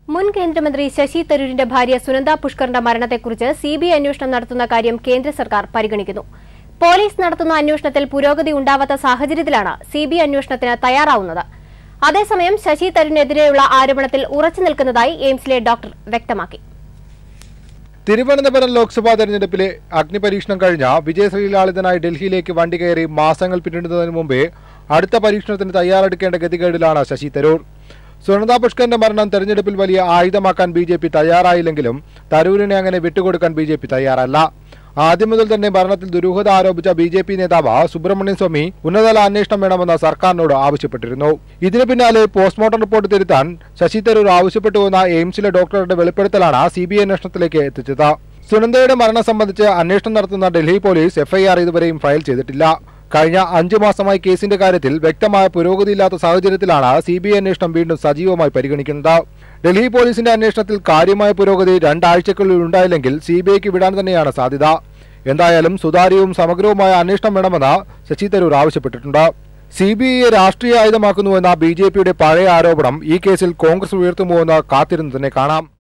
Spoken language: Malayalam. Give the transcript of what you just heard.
മുൻ കേന്ദ്രമന്ത്രി ശശി തരൂരിന്റെ ഭാര്യ സുനന്ദ പുഷ്കറിന്റെ മരണത്തെക്കുറിച്ച് സിബിഐ അന്വേഷണം നടത്തുന്ന കാര്യം കേന്ദ്ര സർക്കാർ പരിഗണിക്കുന്നു പോലീസ് നടത്തുന്ന അന്വേഷണത്തിൽ പുരോഗതി ഉണ്ടാവാത്ത സാഹചര്യത്തിലാണ് സിബിഐ അന്വേഷണത്തിന് തയ്യാറാവുന്നത് അതേസമയം ശശി തരൂരിനെതിരെയുള്ള ആരോപണത്തിൽ ഉറച്ചു നിൽക്കുന്നതായി എയിംസിലെ ഡോക്ടർ വ്യക്തമാക്കി തിരുവനന്തപുരം ലോക്സഭാ തെരഞ്ഞെടുപ്പിലെ അഗ്നിപരീക്ഷണം കഴിഞ്ഞ വിജയശ്രീലാളിതനായി ഡൽഹിയിലേക്ക് വണ്ടി കയറി മാസങ്ങൾ പിന്നിടുന്നതിന് മുമ്പേ അടുത്ത പരീക്ഷണത്തിന് തയ്യാറെടുക്കേണ്ട ഗതികേടിലാണ് ശശി തരൂർ സുനന്ദ പുഷ്കറിന്റെ മരണം തെരഞ്ഞെടുപ്പിൽ വലിയ ആയുധമാക്കാൻ ബി ജെ പി തയ്യാറായില്ലെങ്കിലും തരൂരിനെ അങ്ങനെ വിട്ടുകൊടുക്കാൻ ബി ജെ പി തയ്യാറല്ല ആദ്യം മുതൽ തന്നെ ഭരണത്തിൽ ദുരൂഹത ആരോപിച്ച ബി ജെ പി നേതാവ് സുബ്രഹ്മണ്യൻ സ്വാമി ഉന്നതതല അന്വേഷണം വേണമെന്ന് സർക്കാരിനോട് ആവശ്യപ്പെട്ടിരുന്നു ഇതിനു പിന്നാലെ പോസ്റ്റ്മോർട്ടം റിപ്പോർട്ട് തിരുത്താൻ ശശി തരൂർ ആവശ്യപ്പെട്ടുവെന്ന എയിംസിലെ ഡോക്ടറുടെ വെളിപ്പെടുത്തലാണ് സി ബി ഐ അന്വേഷണത്തിലേക്ക് എത്തിച്ചത് സുനന്ദയുടെ മരണം സംബന്ധിച്ച് അന്വേഷണം നടത്തുന്ന ഡൽഹി പോലീസ് എഫ്ഐആർ ഇതുവരെയും ഫയൽ ചെയ്തിട്ടില്ല കഴിഞ്ഞ അഞ്ചു മാസമായി കേസിന്റെ കാര്യത്തിൽ വ്യക്തമായ പുരോഗതിയില്ലാത്ത സാഹചര്യത്തിലാണ് സി ബി ഐ അന്വേഷണം വീണ്ടും സജീവമായി പരിഗണിക്കുന്നത് ഡൽഹി പോലീസിന്റെ അന്വേഷണത്തിൽ കാര്യമായ പുരോഗതി രണ്ടാഴ്ചക്കുള്ളിൽ ഉണ്ടായില്ലെങ്കിൽ സി ബി ഐക്ക് വിടാൻ തന്നെയാണ് സാധ്യത എന്തായാലും സുതാര്യവും സമഗ്രവുമായ അന്വേഷണം വേണമെന്ന് ശശി തരൂർ ആവശ്യപ്പെട്ടിട്ടുണ്ട് സി ബി ഐയെ രാഷ്ട്രീയ ആയുധമാക്കുന്നുവെന്ന ബി ജെ പിയുടെ പഴയ ആരോപണം ഈ കേസിൽ കോൺഗ്രസ് ഉയർത്തുമോ എന്ന് കാത്തിരുന്ന് തന്നെ കാണാം